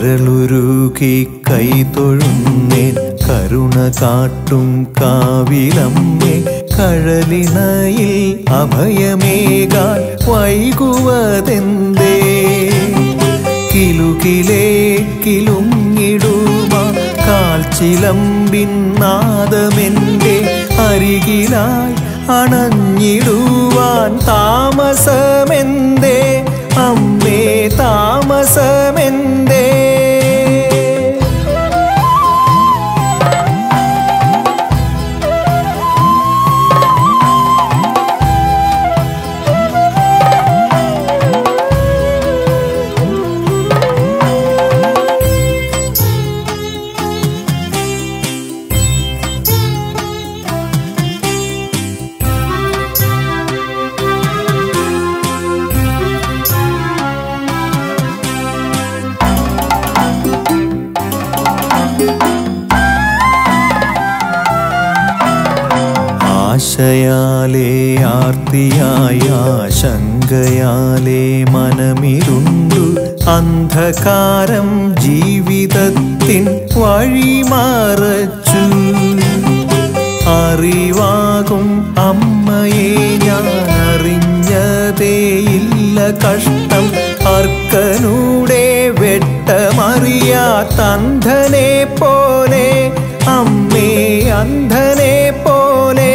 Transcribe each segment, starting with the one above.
കരളുരുകി കൈതൊഴുന്നേൻ കരുണ കാട്ടും കാവിലമ്മേ കഴലിണയിൽ അഭയമേകാൻ വൈകുവതെന്തേ കിലുകിലേ കിലുങ്ങിടുമ കാൽച്ചിലമ്പിൻ നാദമെൻ്റെ അരികിലായി അണഞ്ഞിടുവാൻ താമസമെന്തേ അമ്മേ താമസമെന്തേ ആശയാലേ ആർത്തിയായ ആശങ്കയാലേ മനമിരുണ്ടു അന്ധകാരം ജീവിതത്തിൻ വഴിമറച്ചു അറിവാകും അമ്മയെ ഞാൻ അറിഞ്ഞതേയില്ല കഷ്ടം അർക്കനൂടെ വെട്ടമറിയാത്ത അന്ധനെ പോലെ അമ്മേ അന്ധനെ പോലെ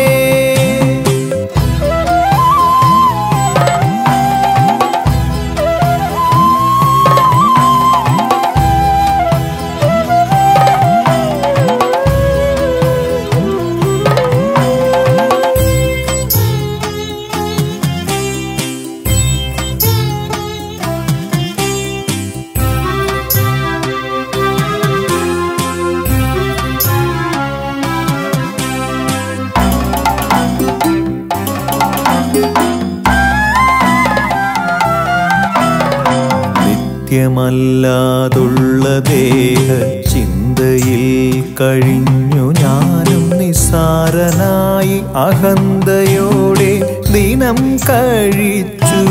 നിത്യമല്ലാതുള്ള ദേഹ ചിന്തയിൽ കഴിഞ്ഞു ഞാനും നിസ്സാരനായി അഹന്തയോടെ ദിനം കഴിച്ചു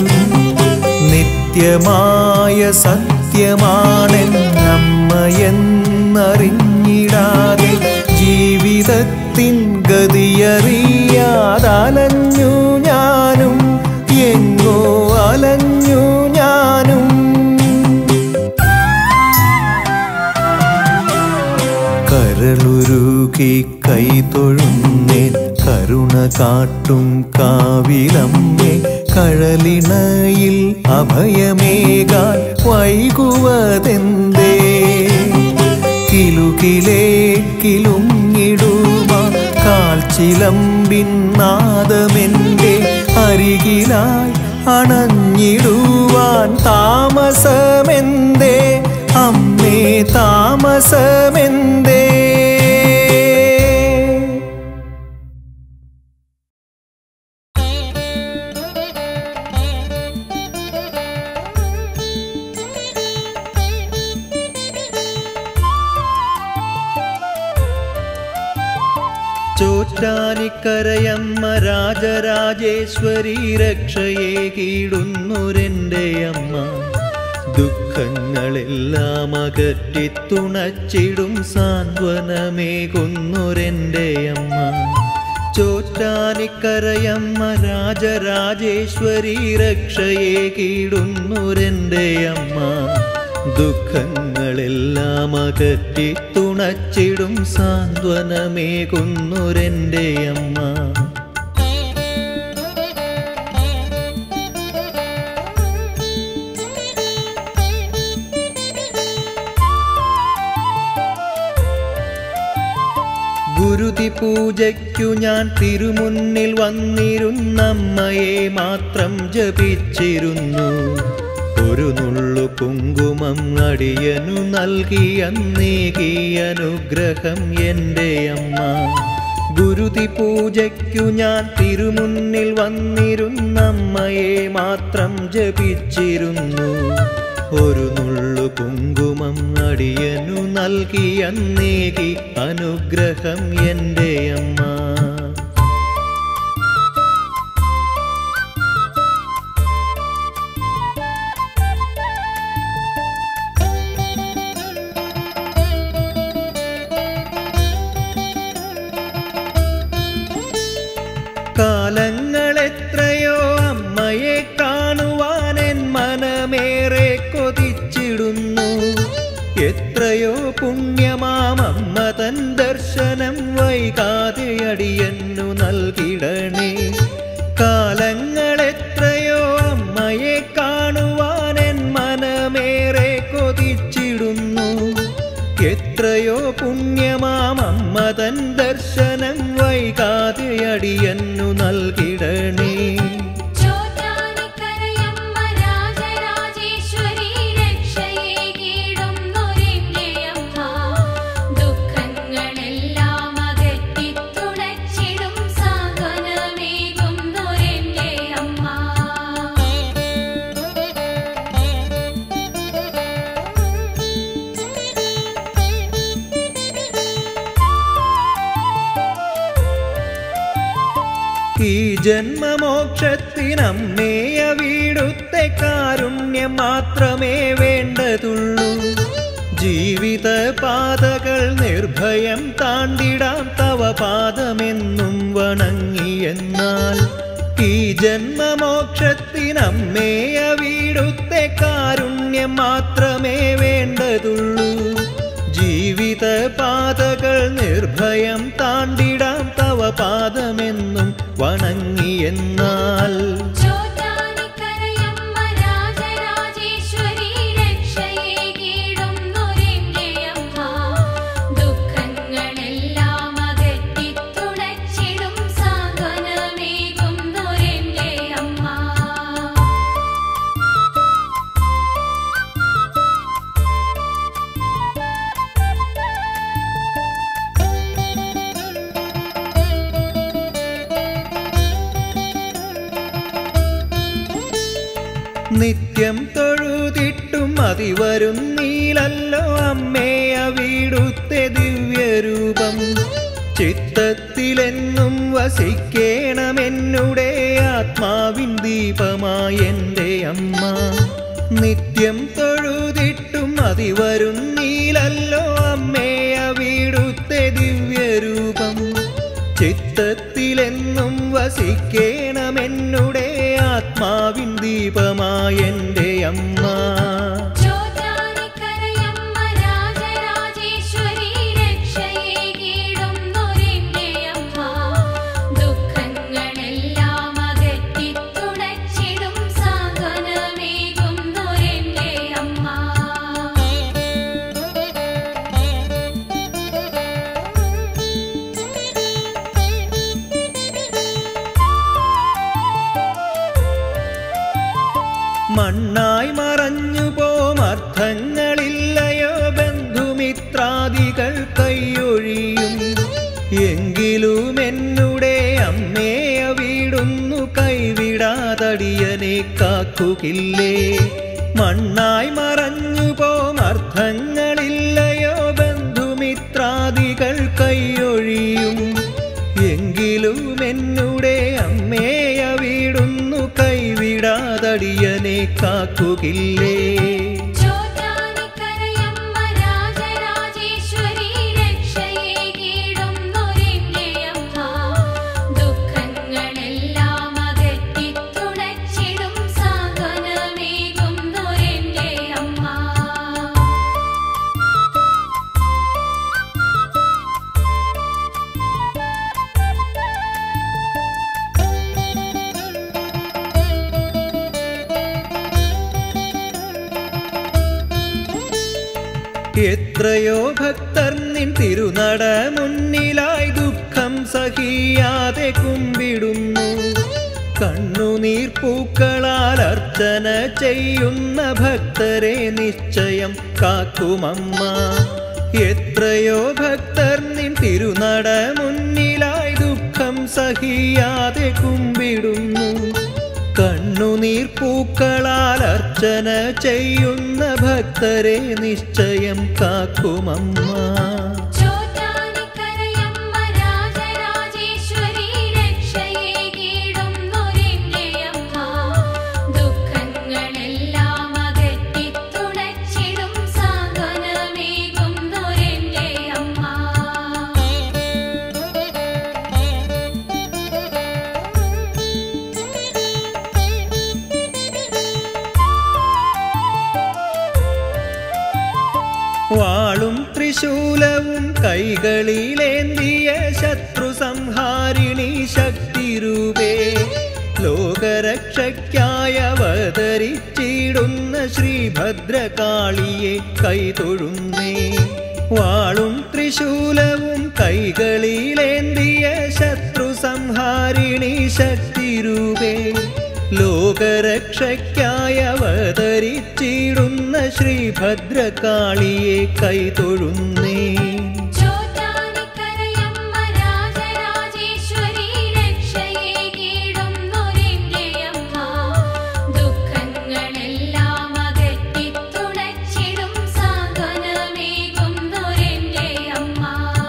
നിത്യമായ സത്യമാണെന്നമ്മയെന്നറിഞ്ഞിടാതെ ജീവിതത്തിൻ ഗതിയറിയാതലഞ്ഞു ഞാനും എങ്ങോ അലഞ്ഞു ഞാനും കരളുരുകി കൈതൊഴുന്നേൻ കരുണ കാട്ടും കാവിലമ്മേ കഴലിണയിൽ അഭയമേകാൻ വൈകുവതെന്തേ കിലുകിലേ കിലുങ്ങിടുമ കാൽച്ചിലമ്പിൻ നാദമെൻ്റെ അരികിലായി അണഞ്ഞിടുവാൻ താമസമെന്തേ അമ്മേ താമസമെന്തേ ചോറ്റാനിക്കരയമ്മ രാജരാജേശ്വരി രക്ഷയെ കീടുന്നൊരെൻ്റെ അമ്മ ദുഃഖങ്ങളെല്ലാം അകറ്റി തുണച്ചിടും സാന്ത്വനമേകുന്നൊരെൻ്റെ അമ്മ ചോറ്റാനിക്കരയമ്മ രാജരാജേശ്വരി രക്ഷയെ കീടുന്നൊരെൻ്റെ അമ്മ ദുഃഖങ്ങളെല്ലാം അകറ്റി തുണച്ചിടും സാന്ത്വനമേകുന്നൊരെൻ്റെ അമ്മ ഗുരുതി പൂജയ്ക്കു ഞാൻ തിരുമുന്നിൽ വന്നിരുന്നമ്മയെ മാത്രം ജപിച്ചിരുന്നു ഒരു നുള്ളു കുങ്കുമം അടിയനു നൽകി അന്നേകി അനുഗ്രഹം എൻ്റെ അമ്മ ഗുരുതി പൂജയ്ക്കു ഞാൻ തിരുമുന്നിൽ വന്നിരുന്നമ്മയെ മാത്രം ജപിച്ചിരുന്നു ഒരു നുള്ളു കുങ്കുമം അടിയനു നൽകി അന്നേകി അനുഗ്രഹം എൻ്റെ അമ്മ കാലങ്ങളെത്രയോ അമ്മയെ കാണുവാൻ എൻ മനമേറെ കൊതിച്ചിടുന്നു എത്രയോ പുണ്യമാം അമ്മ തൻ ദർശനം വൈകാതെ അടിയന്നു നൽകിടണേ കാലങ്ങളെത്രയോ അമ്മയെ കാണുവാൻ എൻ മനമേറെ കൊതിച്ചിടുന്നു എത്രയോ പുണ്യമാം അമ്മ തൻ ദർശനം വൈകാതെ അടിയന്നു നൽകിടണേ ചോറ്റാനിക്കരയമ്മ രാജരാജേശ്വരി രക്ഷയേകിടുന്നൊരെന്നെയമ്മ ദുഃഖങ്ങളെല്ലാം അകറ്റി തുണച്ചിടും സാന്ത്വനമേകുന്നൊരെന്നെ അമ്മ ഈ ജന്മമോക്ഷത്തിനമ്മേയ വീടുത്തെ കാരുണ്യം മാത്രമേ വേണ്ടതുള്ളൂ ജീവിത പാതകൾ നിർഭയം താണ്ടിടാം തവ പാദമെന്നും വണങ്ങിയെന്നാൽ ഈ ജന്മമോക്ഷത്തിനമ്മേയ വീടുത്തെ കാരുണ്യം മാത്രമേ വേണ്ടതുള്ളൂ ജീവിത പാതകൾ നിർഭയം താണ്ടിടാം തവ പാദമെന്നും വണങ്ങിയെന്നാൽ ചോറ്റാനിക്കരയമ്മ രാജരാജേശ്വരി രക്ഷയേകിടുന്നൊരെന്നെയമ്മ ദുഃഖങ്ങളെല്ലാം അകറ്റി തുണച്ചിടും സാന്ത്വനമേകുന്നൊരെന്നെ അമ്മ നിത്യം തൊഴുതിട്ടും അതിവരും നീലല്ലോ അമ്മേ വീടുത്തെ ദിവ്യരൂപം ചിത്തത്തിലെന്നും വസിക്കേണമെന്നുടെ ആത്മാവിൻ ദീപമായ എൻ്റെ അമ്മ നിത്യം തൊഴുതിട്ടും അതിവരും നീലല്ലോ അമ്മേ വീടുത്തെ ദിവ്യരൂപം ചിത്തത്തിലെന്നും വസിക്കേണമെന്നുടെ ആത്മാവിൻ ദീപമായ എൻ്റെ അമ്മ ചോറ്റാനിക്കരയമ്മ രാജരാജേശ്വരി രക്ഷയേകിടുന്നൊരെന്നെ അമ്മ ദുഃഖങ്ങളെല്ലാം അകറ്റി തുണച്ചിടും സാന്ത്വനമേകുന്നൊരെന്നെ അമ്മ മണ്ണായി മറഞ്ഞു പോം അർത്ഥങ്ങളില്ലയോ ബന്ധുമിത്രാദികൾ കൈയൊഴിയും എങ്കിലും എന്നുടെ അമ്മയെ വീടുന്നു കൈവിടാതടിയനെ കാക്കുകില്ലേ മണ്ണായി മറഞ്ഞു പോം അർത്ഥങ്ങളില്ലയോ ബന്ധുമിത്രാദികൾ കൈയൊഴിയും എങ്കിലും എന്നുടെ അമ്മേയ വീടുന്നു കൈവിടാതടിയനെ കാക്കുകില്ലേ ചോറ്റാനിക്കരയമ്മ രാജരാജേശ്വരി രക്ഷയേകിടുന്നൊരെന്നെ അമ്മ ദുഃഖങ്ങളെല്ലാം അകറ്റി തുണച്ചിടും സാന്ത്വനമേകുന്നൊരെന്നെ അമ്മ എത്രയോ ഭക്തർ നിൻ തിരുനട മുന്നിലായി ദുഃഖം സഹിയാതെ കുമ്പിടുന്നു കണ്ണുനീർ പൂക്കളാൽ അർച്ചന ചെയ്യുന്ന ഭക്തരെ നിശ്ചയം കാക്കുമമ്മ എത്രയോ ഭക്തർ നിൻ തിരുനട മുന്നിലായി ദുഃഖം സഹിയാതെ കുമ്പിടുന്നു കണ്ണുനീർ പൂക്കളാൽ അർച്ചന ചെയ്യുന്ന ഭക്തരെ നിശ്ചയം കാക്കുമമ്മ ചോറ്റാനിക്കരയമ്മ രാജരാജേശ്വരി രക്ഷയേകിടുന്നൊരെന്നെ അമ്മ ദുഃഖങ്ങളെല്ലാം അകറ്റി തുണച്ചിടും സാന്ത്വനമേകുന്നൊരെന്നെ അമ്മ കൈകളിലേന്തിയ ശത്രു സംഹാരിണി ശക്തിരൂപേ ലോകരക്ഷയ്ക്കായി അവതരിച്ചിടുന്ന ശ്രീഭദ്രകാളിയെ കൈതൊഴുന്നേ വാളും ത്രിശൂലവും കൈകളിലേന്തിയ ശത്രു സംഹാരിണി ശക്തിരൂപേ ലോകരക്ഷയ്ക്കായി അവതരിച്ചിടുന്ന ശ്രീഭദ്രകാളിയെ കൈതൊഴുന്നേ ചോറ്റാനിക്കരയമ്മ രാജരാജേശ്വരി രക്ഷയെ കീടുന്നൊരെന്റെയമ്മ ദുഃഖങ്ങളെല്ലാം അകറ്റി തുണച്ചിടും സാന്ത്വനമേകുന്നൊരെന്റെയമ്മ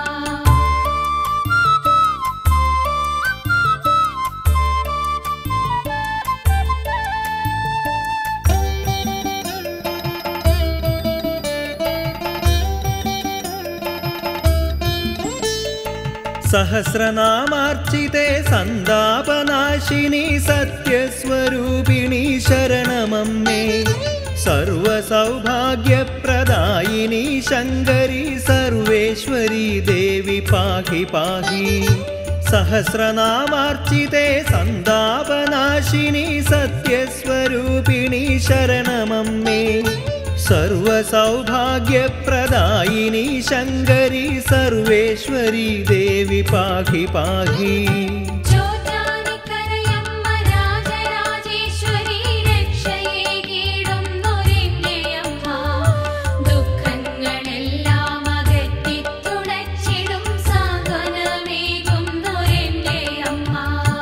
സഹസ്രനാമാർച്ചിതേ സന്താപനാശിനി സത്യസ്വരൂപിണി ശരണമമ്മേ സർവസൗഭാഗ്യപ്രദായിനി ശങ്കരി സർവേശ്വരി ദേവി പാഹി പാഹി സഹസ്രനാമാർച്ചിതേ സന്താപനാശിനി സത്യസ്വരൂപിണി ശരണമമ്മേ സർവസൗഭാഗ്യപ്രദായിനി ശങ്കരി സർവേശ്വരി ദേവി പാഹി പാഹി ചോറ്റാനിക്കരയമ്മ രാജരാജേശ്വരി രക്ഷയെ കീടുന്നൊരെന്റെയമ്മ ദുഃഖങ്ങളെല്ലാം അകറ്റി തുണച്ചിടും സാന്ത്വനമേകുന്നൊരെന്റെയമ്മ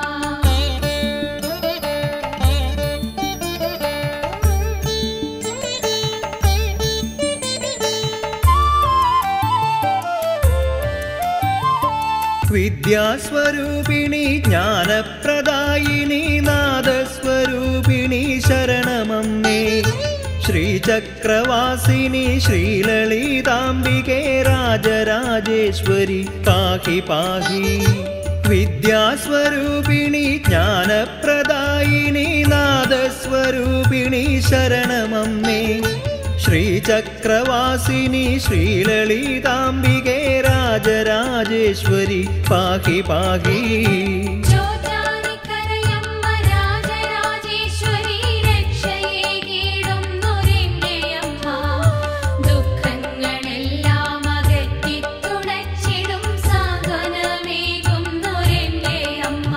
വിദ്യാസ്വരൂപിണി ജ്ഞാനപ്രദായിനി നാദസ്വരൂപിണി ശരണമമ്മേ ശ്രീചക്രവാസിനി ശ്രീലളിതാംബികേ രാജരാജേശ്വരി പാഹി പാഹി വിദ്യാസ്വരൂപിണി ജ്ഞാനപ്രദായിനി നാദസ്വരൂപിണി ശരണമമ്മേ ശ്രീചക്രവാസിനി ശ്രീലളിതാംബികേ രാജരാജേശ്വരി പാഹി പാഹി ചോറ്റാനിക്കരയമ്മ രാജരാജേശ്വരി രക്ഷയെ കീടുന്നൊരെന്റെയമ്മ ദുഃഖങ്ങളെല്ലാം അകറ്റി തുണച്ചിടും സാന്ത്വനമേകുന്നൊരെന്റെയമ്മ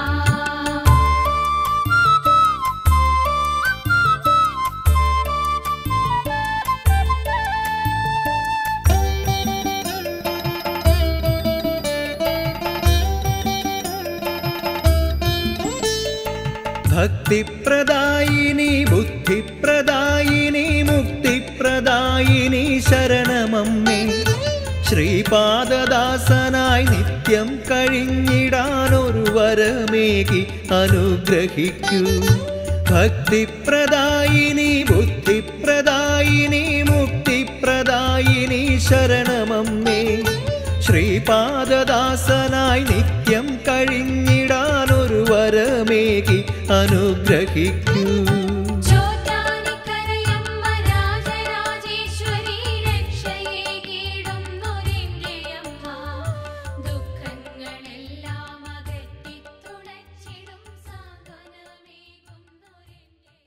ഭക്തിപ്രദായിനി ബുദ്ധിപ്രദായിനി മുക്തിപ്രദായിനി ശരണമമ്മേ ശ്രീപാദദാസനായി നിത്യം കഴിഞ്ഞിടാനൊരു വരമേകി അനുഗ്രഹിക്കൂ ഭക്തിപ്രദായിനി ബുദ്ധിപ്രദായിനി മുക്തിപ്രദായിനി ശരണമമ്മേ ശ്രീപാദദാസനായി നിത്യം കഴിഞ്ഞിടാനൊരു വരമേകി അനുഗ്രഹിക്കൂ ചോറ്റാനിക്കരയമ്മ രാജരാജേശ്വരി രക്ഷയെ കീടുന്നൊരെന്റെയമ്മ ദുഃഖങ്ങളെല്ലാം അകറ്റി തുണച്ചിടും സാന്ത്വനമേകുന്നൊരെന്റെയമ്മ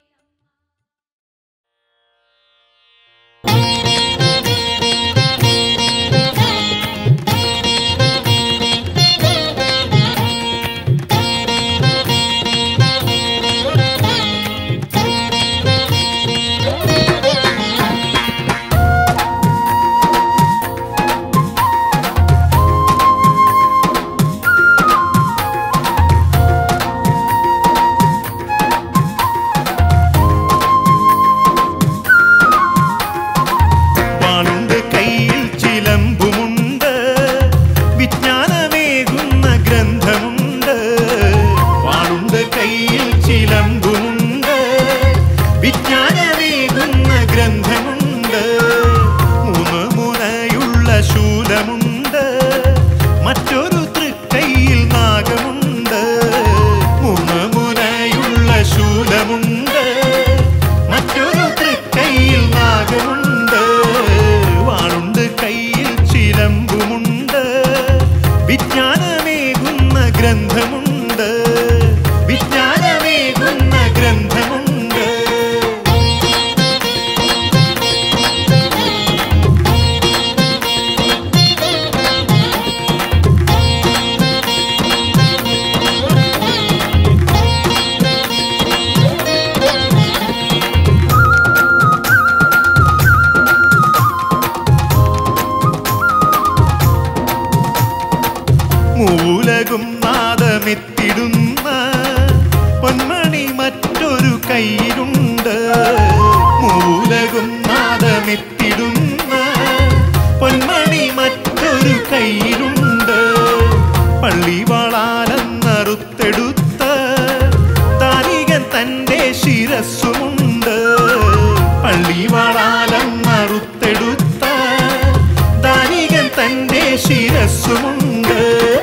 Thank you. നാദമെത്തിടുന്ന പൊന്മണി മറ്റൊരു കയ്യിലുണ്ട് മൂലകും നാദമെത്തിടുന്ന പൊന്മണി മറ്റൊരു കയ്യിലുണ്ട് പള്ളിവാളാലെന്നറുത്തെടുത്ത താരികൻ തന്റെ ശിരസ്സുമുണ്ട് പള്ളിവാളാലെന്നറുത്തെടുത്ത താരികൻ തന്റെ ശിരസ്സുമുണ്ട്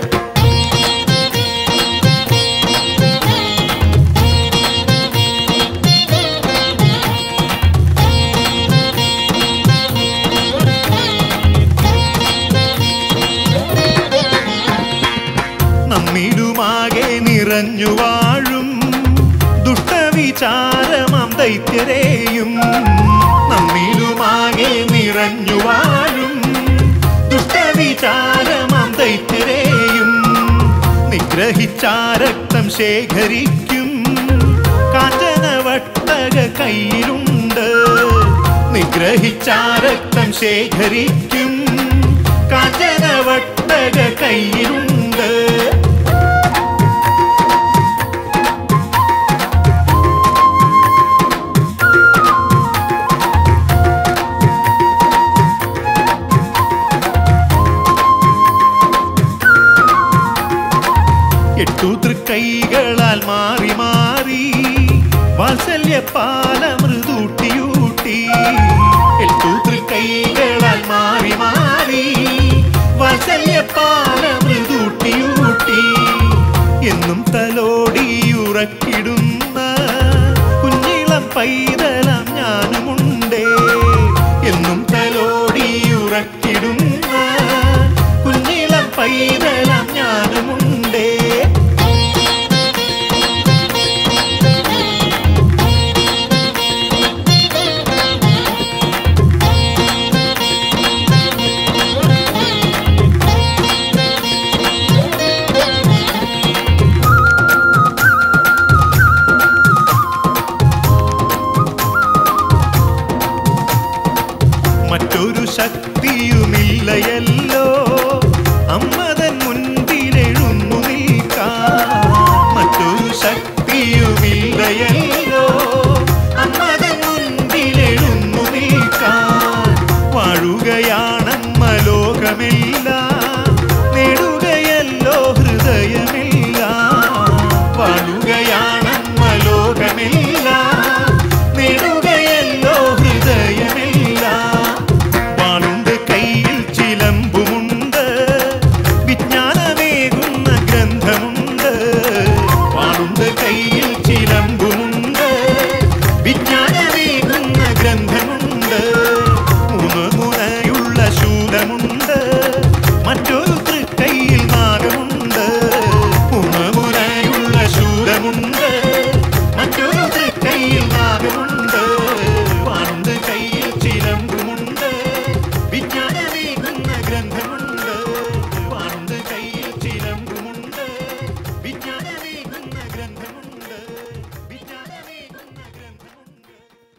നമ്മിലുമാകെ നിറഞ്ഞു വാഴും ദുഷ്ടവിചാരമാം ദൈത്യരെയും നമ്മിലുമാകെ നിറഞ്ഞു വാഴും ദുഷ്ടവിചാരമാം ദൈത്യരെയും നിഗ്രഹിച്ചാരക്തം ശേഖരിക്കും കാഞ്ചനവട്ടക കയ്യിലുണ്ട് നിഗ്രഹിച്ചാരക്തം ശേഖരിക്കും കാഞ്ചനവട്ടക കയ്യിലുണ്ട് എട്ടു തൃക്കൈകളാൽ മാറി മാറി വാത്സല്യപാല മൃദൂട്ടിയൂട്ടി എട്ടു തൃക്കൈകളാൽ മാറി മാറി വാത്സല്യപാല മൃദൂട്ടിയൂട്ടി എന്നും തലോടിയുറക്കിടുന്ന കുഞ്ഞിളം പൈതലാം ഞാനുമുണ്ടേ എന്നും തലോടിയുറക്കിടുന്ന കുഞ്ഞിളം പൈതലാം ഞാനുമുണ്ടേ മറ്റൊരു ശക്തിയുമില്ലയല്ലോ അമ്മതൻ മുൻപിലെഴുന്നു നിൽക്കാൻ മറ്റൊരു ശക്തിയുമില്ലയല്ലോ അമ്മതൻ മുൻപിലെഴുന്നു നിൽക്കാൻ വാഴുകയാണമ്മ ലോകമെല്ലാം നേടുകയല്ലോ ഹൃദയമെല്ലാം വാഴുകയാണമ്മ ലോകമെല്ലാം നേടുകയല്ലോ ഹൃദയമെല്ലാം വാളുണ്ട് കയ്യിൽ ചിലമ്പുമുണ്ട് വിജ്ഞാനമേകുന്ന ഗ്രന്ഥമുണ്ട് വാളുണ്ട് കയ്യിൽ ചിലമ്പുമുണ്ട് വിജ്ഞാനമേകുന്ന ഗ്രന്ഥമുണ്ട് മൂന്ന് മുനയുള്ള ശൂലമുണ്ട് മറ്റൊരു തൃക്കൈയിൽ നാഗമുണ്ട് മൂന്ന് മുനയുള്ള ശൂലമുണ്ട് മറ്റൊരു തൃക്കൈയിൽ നാഗമുണ്ട് വാളുണ്ട് കയ്യിൽ ചിലമ്പുമുണ്ട് വിജ്ഞാനമേകുന്ന ഗ്രന്ഥമുണ്ട് വാളുണ്ട് കയ്യിൽ ചിലമ്പുമുണ്ട് വിജ്ഞാനമേകുന്ന ഗ്രന്ഥമുണ്ട് വിജ്ഞാനമേകുന്ന ഗ്രന്ഥമുണ്ട്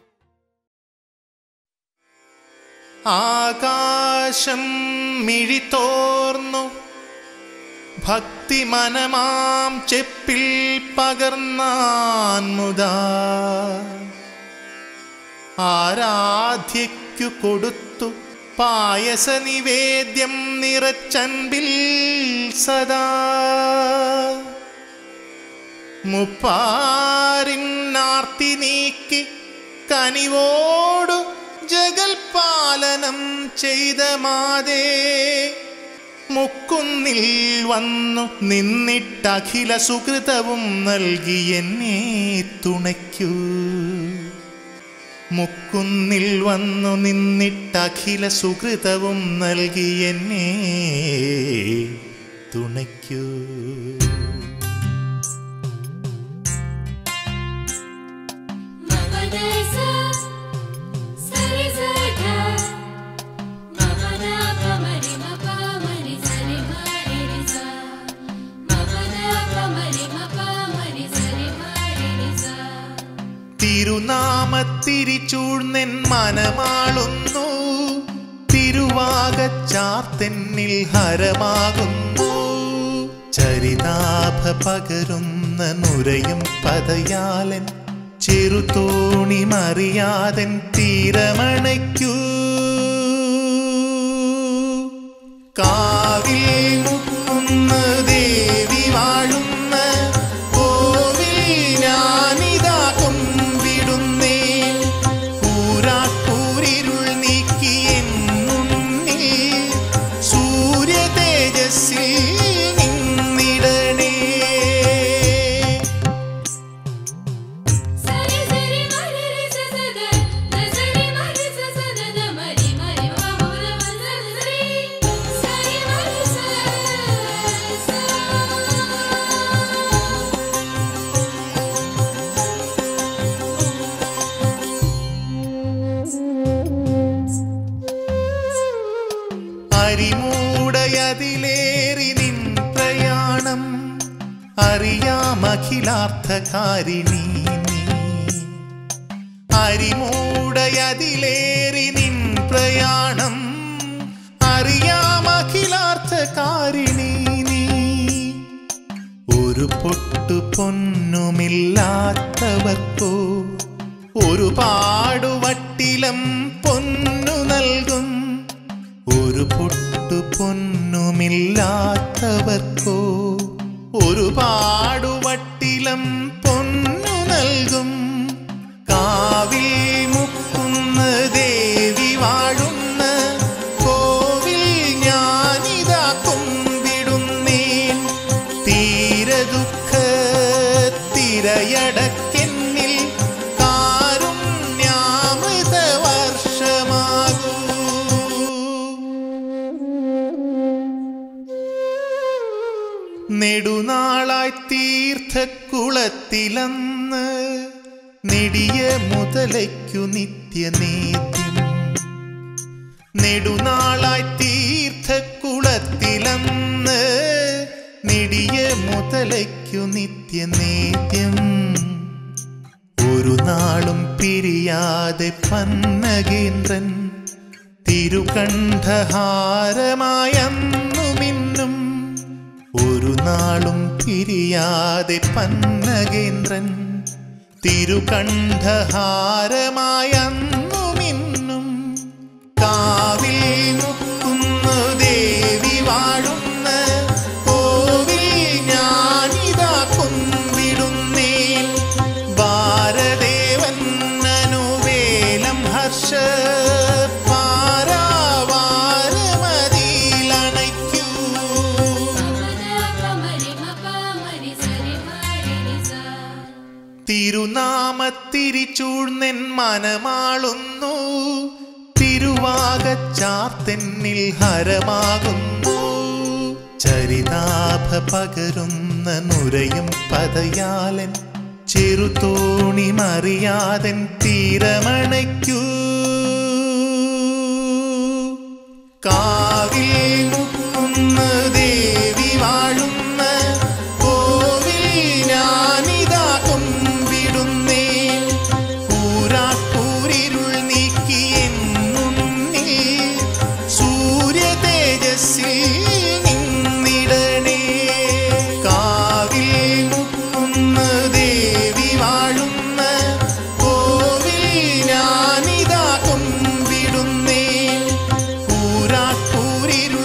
ആകാശം മിഴിത്തോർന്നു ഭക്തി മനമാം ചെപ്പിൽ പകർന്നാൻ മുതാ ആരാധ്യയ്ക്കു കൊടുത്തു പായസ നിവേദ്യം നിറച്ചൻപിൽ സദാ മുപ്പാരിന്നാർത്തി നീക്കി കനിവോടു ജഗൽപാലനം ചെയ്ത മാതേ മുക്കുന്നിൽ വന്നു നിന്നിട്ടഖില സുകൃതവും നൽകി എന്നെ തുണയ്ക്കൂ മുക്കുന്നിൽ വന്നു നിന്നിട്ടഖില സുകൃതവും നൽകി എന്നെ തുണയ്ക്കൂ മമദസ സരിസഗ മമദ പമരി മപമരി സരി മരിസ മമദ പമരി മപമരി സരി മരിസ തിരുനാമത്തിരിച്ചൂഴ്ന്നെൻ മനമാളുന്നു തിരുവാകച്ചാർത്തെന്നിൽ ഹരമാകുന്നു ചരിതാഭ പകരുന്ന നുരയും പതയാലൻ ചെറുതോണി മറിയാതൻ തീരമണയ്ക്കൂ കാവിൽ മുക്കുന്ന ദേവി വാഴുന്ന കോവിൽ ഞാനിതാ കൊമ്പിടുന്നേ കൂരാക്കൂരിരുൾ നീക്കി എന്നുണ്ണി സൂര്യ തേജസ്സിൽ നിന്നിടണേ സരി സരി മരി രി സ സ ഗ ന സരി മരി സ സ ന ന മരി മരി മ മ ര മ സ സരി സരി മരി സ സ അരിമൂടയതിലേറി നിൻ പ്രയാണം അറിയാമഖിലാർത്ഥകാരിണി നീ അരിമൂടയതിലേറി നിൻ പ്രയാണം അറിയാമഖിലാർത്ഥകാരിണി നീ ഒരു പൊട്ടു പൊന്നുമില്ലാത്തവർക്കോ ഒരു പാടുവട്ടിലം പൊന്നു നൽകും ഒരു പൊട്ടു പൊന്നുമില്ലാത്തവർക്കോ ഒരു പാടുവട്ടിലം പൊന്നു നൽകും കാവിൽ മുക്കുന്ന ദേവി വാഴുന്ന കോവിൽ ഞാനിതാ കുമ്പിടുന്നേൻ തീരദുഃഖ തിരയടക്കെന്നിൽ കാരുണ്യാമൃത വർഷമാകൂ നെടുനാളായി തീർത്ഥക്കുളത്തിലന്ന് നെടിയ മുതലയ്ക്കു നിത്യനേദ്യം നെടുനാളായി തീർത്ഥക്കുളത്തിലന്ന് നെടിയ മുതലയ്ക്കു നിത്യനേദ്യം ഒരു നാളും പിരിയാതെ പന്നകേന്ദ്രൻ തിരുകണ്ഠഹാരമായന്നു മിന്നും ഒരു നാളും പിരിയാതെ പന്നകേന്ദ്രൻ തിരുകണ്ഠഹാരമായന്നു മിന്നും കാവിൽ മുക്കുന്ന ദേവി വാഴുന്ന കോവിൽ ഞാനിതാ കുമ്പിടുന്നേൻ ഭാരദേവൻ അനുവേലം ഹർഷ പാരാവാരമതിയിലണയ്ക്കൂ മരി മ പ മരി സരി മരി രി സ തിരുനാമത്തിരിച്ചൂഴ്ന്നെൻ മനമാളുന്നു തിരുവാകച്ചാർത്തെന്നിൽ ഹരമാകുന്നു ചരിതാഭ പകരുന്ന നുരയും പതയാലൻ ചെറുതോണി മറിയാതൻ തീരമണയ്ക്കൂ കാവിൽ മുക്കുന്ന ദേവി വാഴുന്ന കോവിൽ ഞാനിതാ കൊമ്പിടുന്നേൻ കൂരാക്കൂരിരുൾ നീക്കി എന്നുണ്ണി സൂര്യ തേജസ്സിൽ നിന്നിടണേ കാവിൽ മുക്കുന്ന ദേവി വാഴുന്ന കോവിൽ ഞാനിതാ കൊമ്പിടുന്നേൻ കൂരാക്കൂരിരുൾ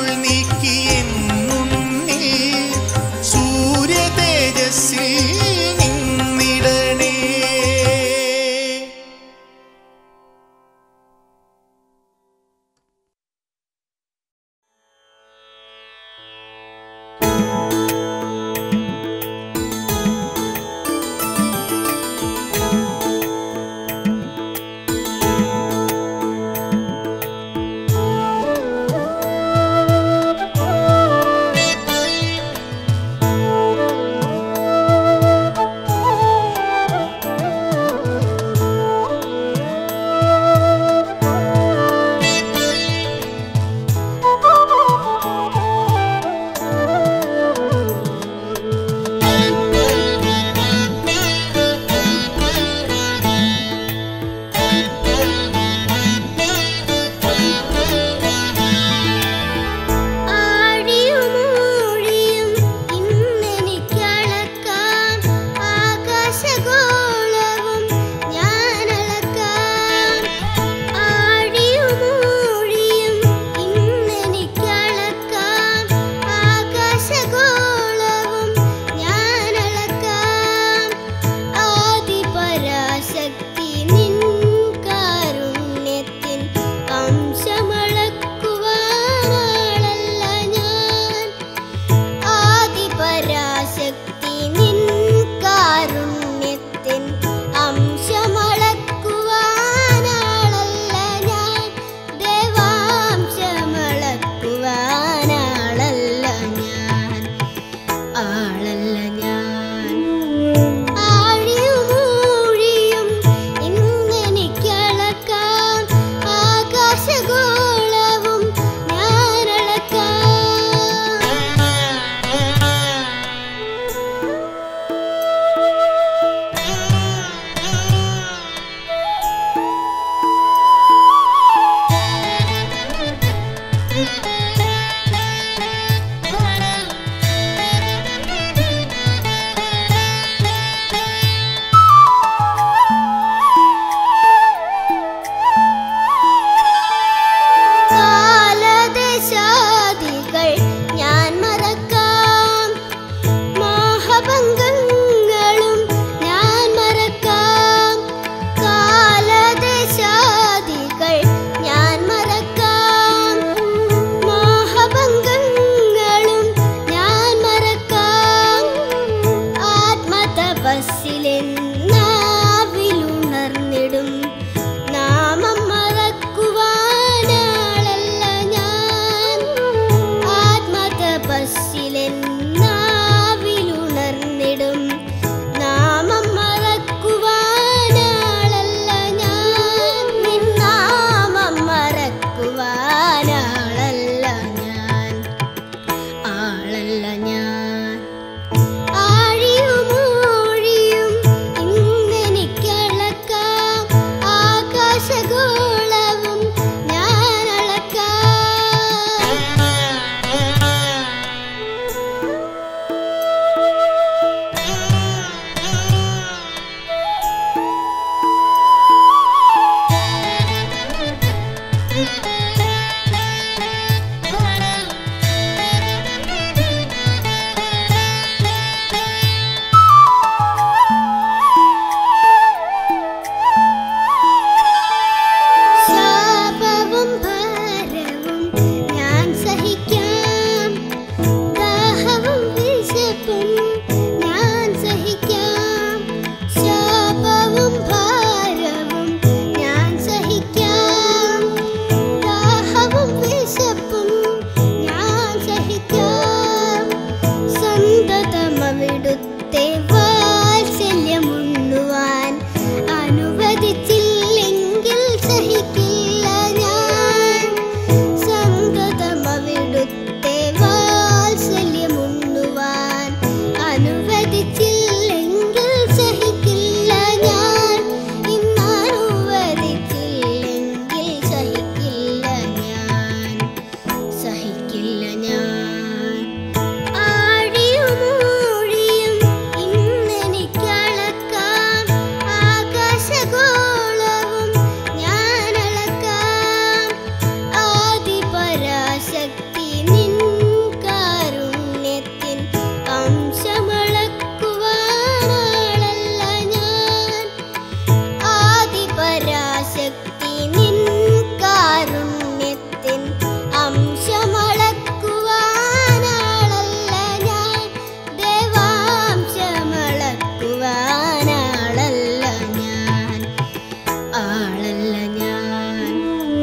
ആത്മതപസ്സിലെന്നാവിലുണർന്നിടും നാമം മറക്കുവാനാളല്ല ഞാൻ ആത്മതപസ്സിലെന്നാവിലുണർന്നിടും നാമം മറക്കുവാനാളല്ല ഞാൻ നിൻ നാമം മറക്കുവാനാളല്ല ഞാൻ ആളല്ല ഞാൻ ആഴിയുമൂഴിയും ഇന്നെനിക്കളക്കാം ആകാശഗോളവും ഞാൻ അളക്കാം ശാപവും ഭാരവും ഞാൻ സഹിക്കാം ദാഹവും വിശപ്പും ഞാൻ സഹിക്കാം ശാപവും ഭാരവും ഞാൻ സഹിക്കാം ദാഹവും വിശപ്പും ഞാൻ സഹിക്കാം സന്തതമവിടുത്തെ വാത്സല്യമുണ്ണുവാൻ അനുവദിച്ചില്ലെങ്കിൽ സഹിക്കില്ല ഞാൻ സന്തതമവിടുത്തെ വാത്സല്യമുണ്ണുവാൻ അനുവദിച്ചില്ലെങ്കിൽ സഹിക്കില്ല ഞാൻ ഇന്ന് അനുവദിച്ചില്ലെങ്കിൽ സഹിക്കില്ല ഞാൻ സഹിക്കില്ല ഞാൻ ആഴിയുമൂഴിയും ഇന്നെനിക്കളക്കാം ആകാശഗോളവും ഞാൻ അളക്കാം ആദിപരാശക്തി നിൻ കാരുണ്യത്തിൻ അംശമളക്കുവാനാളല്ല ഞാൻ ആദിപരാശക്തി നിൻ കാരുണ്യത്തിൻ അംശമളക്കുവാനാളല്ല ഞാൻ ദേവാംശമളക്കുവാനാളല്ല ഞാൻ ആളല്ല ഞാൻ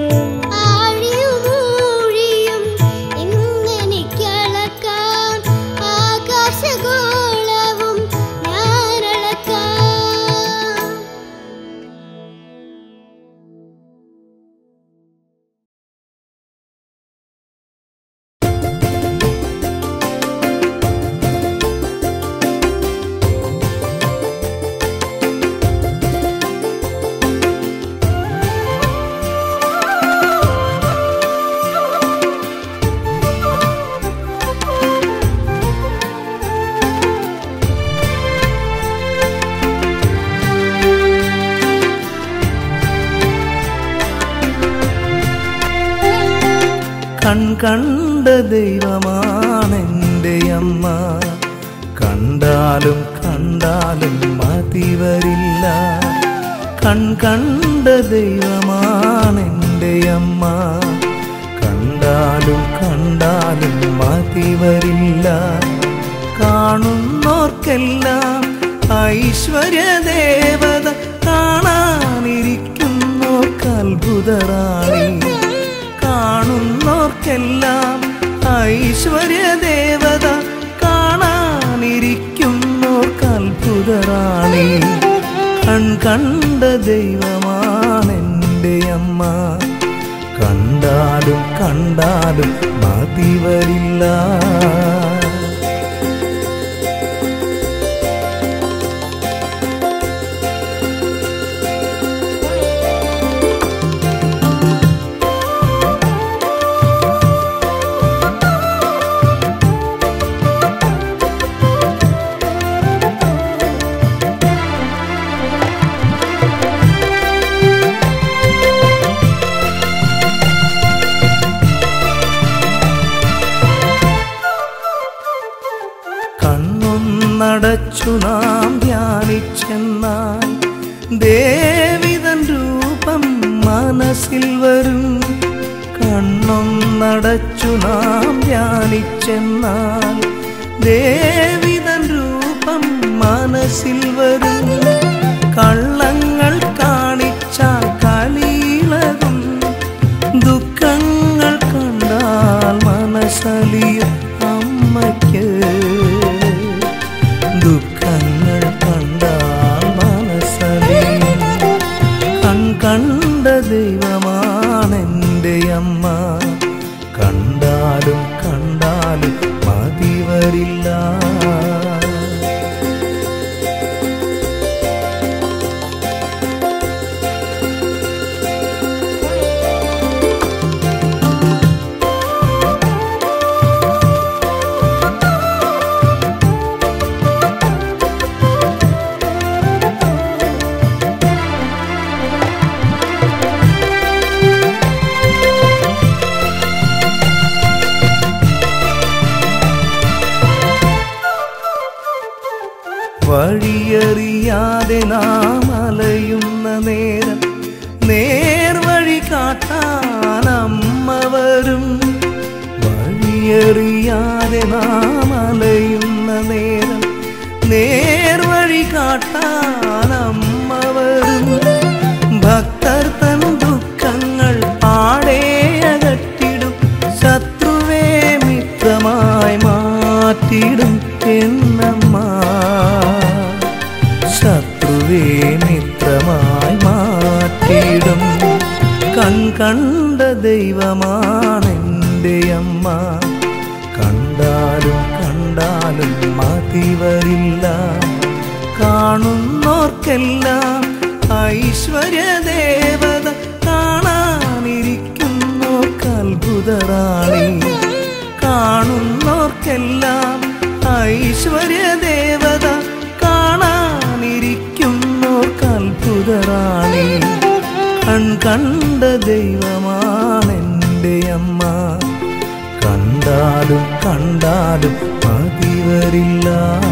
ആഴിയുമൂഴിയും ഇന്നെനിക്കളക്കാം ആകാശഗോളവും ഞാൻ അളക്കാം കൺ കണ്ട ദൈവമാണെൻ്റെ അമ്മ കണ്ടാലും കണ്ടാലും മതി വരില്ല കൺ കണ്ട ദൈവമാണെൻ്റെ അമ്മ കണ്ടാലും കണ്ടാലും മതി വരില്ല കാണുന്നോർക്കെല്ലാം ഐശ്വര്യ ദേവത കാണാനിരിക്കുന്നോർക്ക് അത്ഭുതറാണി കാണുന്നോർക്കെല്ലാം ഐശ്വര്യ ദേവത കാണാനിരിക്കുന്നോർക്ക് അത്ഭുതറാണി കൺ കണ്ട ദൈവമാണെൻ്റെ അമ്മ കണ്ടാലും കണ്ടാലും മതി വരില്ല കണ്ണൊന്നടച്ചു നാം ധ്യാനിച്ചെന്നാൽ ദേവിതൻ രൂപം മനസ്സിൽ വരും കണ്ണൊന്നടച്ചു നാം ധ്യാനിച്ചെന്നാൽ ദേവിതൻ രൂപം മനസ്സിൽ മനസ്സിൽ വരും കള്ളങ്ങൾ കാണിച്ചാൽ കളിയിളകും ദുഃഖങ്ങൾ കണ്ടാൽ മനസ്സലിയും അമ്മയ്ക്ക് ദുഃഖങ്ങൾ കണ്ടാൽ മനസ്സലിയും കൺ കണ്ട ദൈവമാണെൻ്റെ അമ്മ കണ്ടാലും കണ്ടാലും മതി വരില്ല വഴിയറിയാതെ നാം അലയുന്ന നേരം നേർവഴി കാട്ടാൻ അമ്മ വരും വഴിയറിയാതെ നാം അലയുന്ന നേരം നേർവഴി കാട്ടാൻ അമ്മ വരും ഭക്തർ തൻ ദുഃഖങ്ങൾ പാടെ അകറ്റിടും ശത്രുവേ മിത്രമായി മാറ്റിടും എന്നമ്മ ശത്രുവേ മിത്രമായി മാറ്റിടും കൺ കണ്ട ദൈവമാണെൻ്റെ അമ്മ കണ്ടാലും കണ്ടാലും മതി വരില്ല കാണുന്നോർക്കെല്ലാം ഐശ്വര്യ ദേവത കാണാനിരിക്കുന്നോർക്ക് അത്ഭുതറാണി കാണുന്നോർക്കെല്ലാം ഐശ്വര്യ ദേവത കാണാനിരിക്കുന്നോർക്ക് അത്ഭുതറാണി കൺ കണ്ട ദൈവമാണെൻ്റെ അമ്മ കണ്ടാലും കണ്ടാലും മതി വരില്ല